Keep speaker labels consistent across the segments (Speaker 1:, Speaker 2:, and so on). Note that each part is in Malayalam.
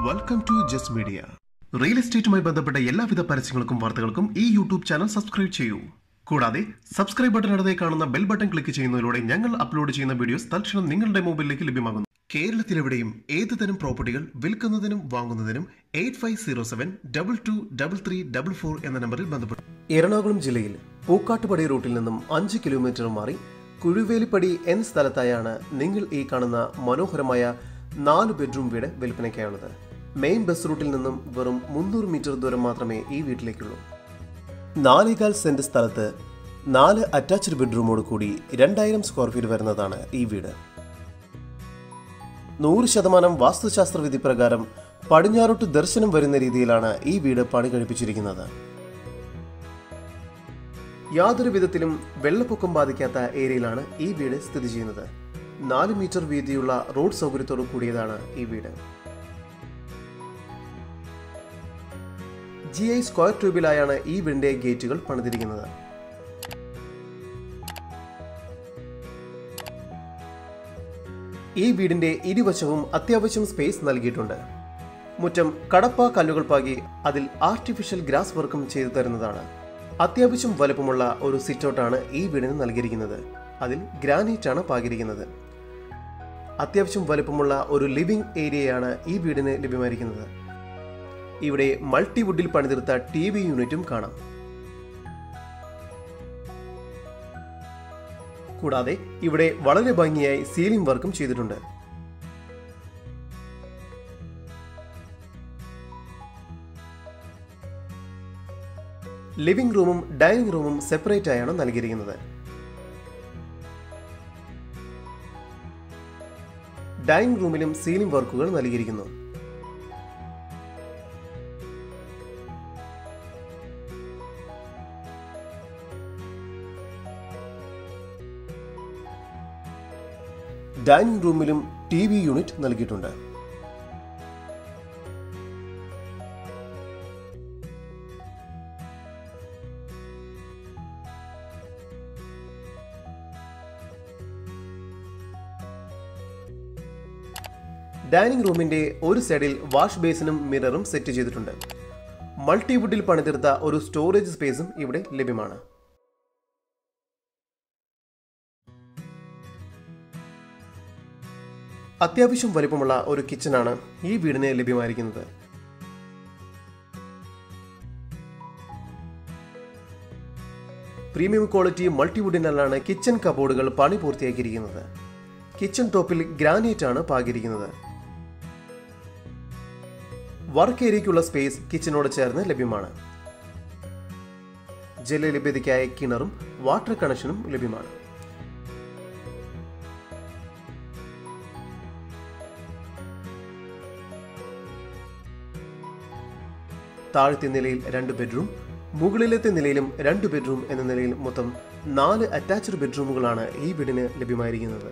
Speaker 1: welcome to just media real എസ്റ്റേറ്റുമായി ബന്ധപ്പെട്ട എല്ലാവിധ പരസ്യങ്ങൾക്കും വാർത്തകൾക്കും ഈ യൂട്യൂബ് ചാനൽ സബ്സ്ക്രൈബ് ചെയ്യൂ കൂടാതെ സബ്സ്ക്രൈബ് ബട്ടൺ അടുത്തേ കാണുന്ന ബെൽ ബട്ടൺ ക്ലിക്ക് ചെയ്യുന്നതിലൂടെ ഞങ്ങൾ അപ്ലോഡ് ചെയ്യുന്ന വീഡിയോസ് തൽക്ഷണം നിങ്ങളുടെ മൊബൈലിലേക്ക് ലഭ്യമാകുന്നു കേരളത്തിലെവിടെയും ഏത് തരം പ്രോപ്പർട്ടികൾ വിൽക്കുന്നതിനും വാങ്ങുന്നതിനും eight five zero seven double two double three double four എന്ന നമ്പറിൽ ബന്ധപ്പെടും എറണാകുളം ജില്ലയിൽ പൂക്കാട്ടുപടി റൂട്ടിൽ നിന്നും അഞ്ച് കിലോമീറ്റർ മാറി കുഴുവേലിപ്പടി എൻ സ്ഥലത്തായാണ് നിങ്ങൾ ഈ കാണുന്ന മനോഹരമായ നാല് ബെഡ്റൂം വീട് വിൽപ്പനയ്ക്കായുള്ളത് മെയിൻ ബസ് റൂട്ടിൽ നിന്നും വെറും മുന്നൂറ് മീറ്റർ ദൂരം മാത്രമേ ഈ വീട്ടിലേക്കുള്ളൂ നാലേകാൽ സെന്റ് സ്ഥലത്ത് നാല് അറ്റാച്ച്ഡ് ബെഡ്റൂമോട് കൂടി രണ്ടായിരം സ്ക്വയർ ഫീറ്റ് വരുന്നതാണ് ഈ വീട് നൂറ് ശതമാനം വാസ്തുശാസ്ത്ര വിധി പ്രകാരം പടിഞ്ഞാറോട്ട് ദർശനം വരുന്ന രീതിയിലാണ് ഈ വീട് പണി കഴിപ്പിച്ചിരിക്കുന്നത് യാതൊരു വിധത്തിലും വെള്ളപ്പൊക്കം ബാധിക്കാത്ത ഏരിയയിലാണ് ഈ വീട് സ്ഥിതി ചെയ്യുന്നത് നാല് മീറ്റർ വീതിയുള്ള റോഡ് സൗകര്യത്തോടു കൂടിയതാണ് ഈ വീട് ജി ഐ സ്ക്വയർ ട്യൂബിലായാണ് ഈ വീടിന്റെ ഗേറ്റുകൾ പണിതിരിക്കുന്നത് ഈ വീടിന്റെ ഇരുവശവും അത്യാവശ്യം സ്പേസ് നൽകിയിട്ടുണ്ട് മുറ്റം കടപ്പ കല്ലുകൾ പാകി അതിൽ ആർട്ടിഫിഷ്യൽ ഗ്രാസ് വർക്കും ചെയ്തു തരുന്നതാണ് അത്യാവശ്യം വലുപ്പമുള്ള ഒരു സിറ്റൗട്ടാണ് ഈ വീടിന് നൽകിയിരിക്കുന്നത് അതിൽ ഗ്രാനൈറ്റ് ആണ് പാകിയിരിക്കുന്നത് അത്യാവശ്യം വലുപ്പമുള്ള ഒരു ലിവിംഗ് ഏരിയയാണ് ഈ വീടിന് ലഭ്യമായിരിക്കുന്നത് ഇവിടെ മൾട്ടിവുഡിൽ പണിതീർത്ത ടി വി യൂണിറ്റും കാണാം കൂടാതെ ഇവിടെ വളരെ ഭംഗിയായി സീലിംഗ് വർക്കും ചെയ്തിട്ടുണ്ട് ലിവിംഗ് റൂമും ഡൈനിങ് റൂമും സെപ്പറേറ്റ് ആയാണ് നൽകിയിരിക്കുന്നത് ഡൈനിങ് റൂമിലും സീലിംഗ് വർക്കുകൾ നൽകിയിരിക്കുന്നു ഡൈനിങ് റൂമിലും ടി വി യൂണിറ്റ് നൽകിയിട്ടുണ്ട് ഡൈനിങ് റൂമിന്റെ ഒരു സൈഡിൽ വാഷ് ബേസിനും മിററും സെറ്റ് ചെയ്തിട്ടുണ്ട് മൾട്ടിവുഡിൽ പണിതീർത്ത ഒരു സ്റ്റോറേജ് സ്പേസും ഇവിടെ ലഭ്യമാണ് അത്യാവശ്യം വലിപ്പമുള്ള ഒരു കിച്ചണാണ് ഈ വീടിന് ലഭ്യമായിരിക്കുന്നത് പ്രീമിയം ക്വാളിറ്റി മൾട്ടിവുഡിനാലാണ് കിച്ചൺ കബോർഡുകൾ പണി പൂർത്തിയാക്കിയിരിക്കുന്നത് കിച്ചൺ ടോപ്പിൽ ഗ്രാനൈറ്റ് ആണ് പാകിയിരിക്കുന്നത് വർക്ക് ഏരിയയ്ക്കുള്ള സ്പേസ് കിച്ചനോട് ചേർന്ന് ലഭ്യമാണ് ജലലഭ്യതയ്ക്കായി കിണറും വാട്ടർ കണക്ഷനും ലഭ്യമാണ് താഴത്തെ നിലയിൽ രണ്ട് ബെഡ്റൂം മുകളിലത്തെ നിലയിലും രണ്ട് ബെഡ്റൂം എന്ന നിലയിൽ മൊത്തം നാല് അറ്റാച്ച്ഡ് ബെഡ്റൂമുകളാണ് ഈ വീടിന് ലഭ്യമായിരിക്കുന്നത്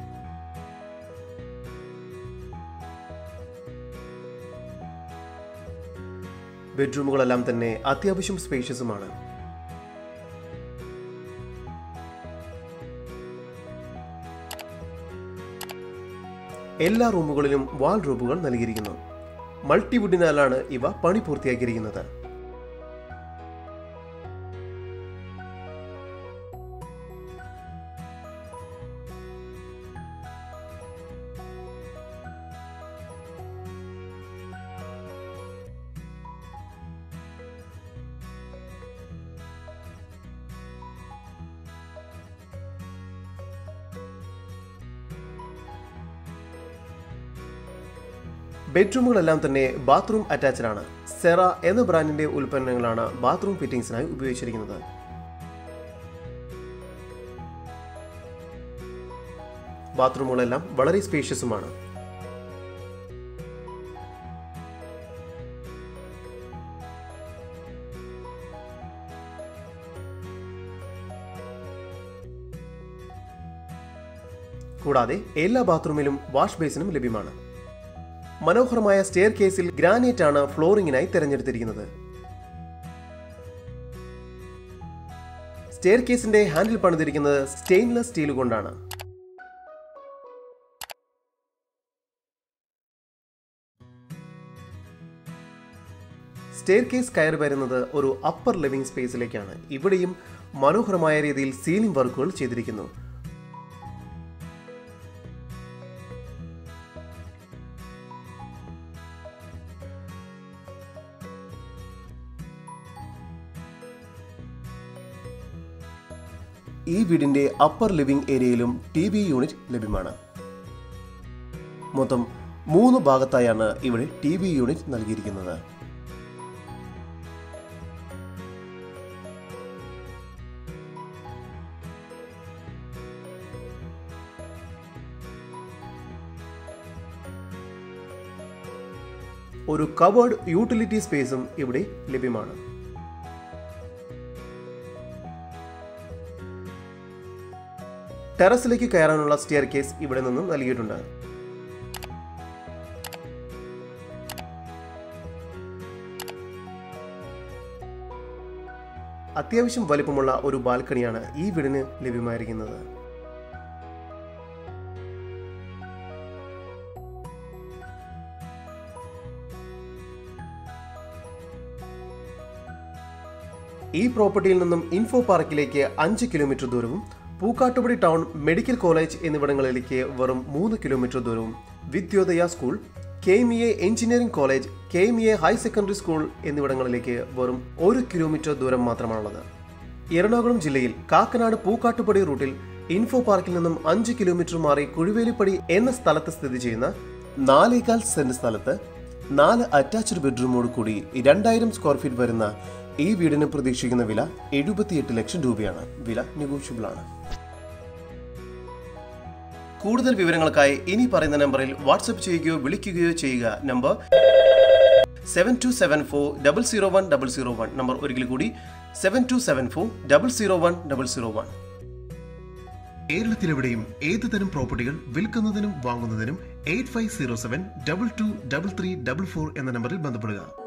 Speaker 1: ബെഡ്റൂമുകളെല്ലാം തന്നെ അത്യാവശ്യം സ്പേഷ്യസുമാണ് എല്ലാ റൂമുകളിലും വാൾ റൂമുകൾ നൽകിയിരിക്കുന്നു മൾട്ടിവുഡിനാലാണ് ഇവ പണി പൂർത്തിയാക്കിയിരിക്കുന്നത് ബെഡ്റൂമുകളെല്ലാം തന്നെ ബാത്റൂം അറ്റാച്ച്ഡ് ആണ് സെറ എന്ന ബ്രാൻഡിന്റെ ഉൽപ്പന്നങ്ങളാണ് ബാത്റൂം ഫിറ്റിംഗ്സിനായി ഉപയോഗിച്ചിരിക്കുന്നത് ബാത്റൂമുകളെല്ലാം വളരെ സ്പേഷ്യസുമാണ് കൂടാതെ എല്ലാ ബാത്റൂമിലും വാഷ് ബേസിനും ലഭ്യമാണ് മനോഹരമായ സ്റ്റെയർ കേസിൽ ഗ്രാനൈറ്റ് ആണ് ഫ്ലോറിംഗിനായി തിരഞ്ഞെടുത്തിരിക്കുന്നത് സ്റ്റെയർ കേസിന്റെ ഹാൻഡിൽ പണിതിരിക്കുന്നത് സ്റ്റെയിൻലെസ് സ്റ്റീൽ കൊണ്ടാണ് സ്റ്റെയർ കേസ് കയറി വരുന്നത് ഒരു അപ്പർ ലിവിംഗ് സ്പേസിലേക്കാണ് ഇവിടെയും മനോഹരമായ രീതിയിൽ സീലിംഗ് വർക്കുകൾ ചെയ്തിരിക്കുന്നു ഈ വീടിന്റെ അപ്പർ ലിവിംഗ് ഏരിയയിലും ടി വി യൂണിറ്റ് ലഭ്യമാണ് മൊത്തം മൂന്ന് ഭാഗത്തായാണ് ഇവിടെ ടി വി യൂണിറ്റ് നൽകിയിരിക്കുന്നത് ഒരു കവേർഡ് യൂട്ടിലിറ്റി സ്പേസും ഇവിടെ ലഭ്യമാണ് ടെറസിലേക്ക് കയറാനുള്ള സ്റ്റെയർ കേസ് ഇവിടെ നിന്നും നൽകിയിട്ടുണ്ട് അത്യാവശ്യം വലിപ്പമുള്ള ഒരു ബാൽക്കണിയാണ് ഈ വീടിന് ലഭ്യമായിരിക്കുന്നത് ഈ പ്രോപ്പർട്ടിയിൽ നിന്നും ഇൻഫോ പാർക്കിലേക്ക് അഞ്ച് കിലോമീറ്റർ ദൂരവും പൂക്കാട്ടുപടി ടൗൺ മെഡിക്കൽ കോളേജ് എന്നിവിടങ്ങളിലേക്ക് വെറും മൂന്ന് കിലോമീറ്റർ ദൂരവും Vidyodaya school K M E A engineering college K M E A higher secondary school എന്നിവിടങ്ങളിലേക്ക് വെറും ഒരു കിലോമീറ്റർ ദൂരം മാത്രമാണുള്ളത് എറണാകുളം ജില്ലയിൽ കാക്കനാട് പൂക്കാട്ടുപടി റൂട്ടിൽ ഇൻഫോ പാർക്കിൽ നിന്നും അഞ്ച് കിലോമീറ്റർ മാറി കുഴുവേലിപ്പടി എന്ന സ്ഥലത്ത് സ്ഥിതി ചെയ്യുന്ന നാലേകാൽ സെന്റ് സ്ഥലത്ത് നാല് അറ്റാച്ച്ഡ് ബെഡ്റൂമോട് കൂടി രണ്ടായിരം സ്ക്വയർ ഫീറ്റ് വരുന്ന ഈ വീടിന് പ്രതീക്ഷിക്കുന്ന വില എഴുപത്തിയെട്ട് ലക്ഷം രൂപയാണ് വില നെഗോഷ്യബിൾ ആണ് കൂടുതൽ വിവരങ്ങൾക്കായി ഇനി പറയുന്ന നമ്പറിൽ വാട്സപ്പ് ചെയ്യുകയോ വിളിക്കുകയോ ചെയ്യുക number seven two seven four double zero one double zero one number ഒരിക്കൽ കൂടി seven two seven four double zero one double zero one കേരളത്തിലെവിടെയും ഏത് തരം പ്രോപ്പർട്ടികൾ വിൽക്കുന്നതിനും വാങ്ങുന്നതിനും eight five zero seven double two double three double four എന്ന നമ്പറിൽ ബന്ധപ്പെടുക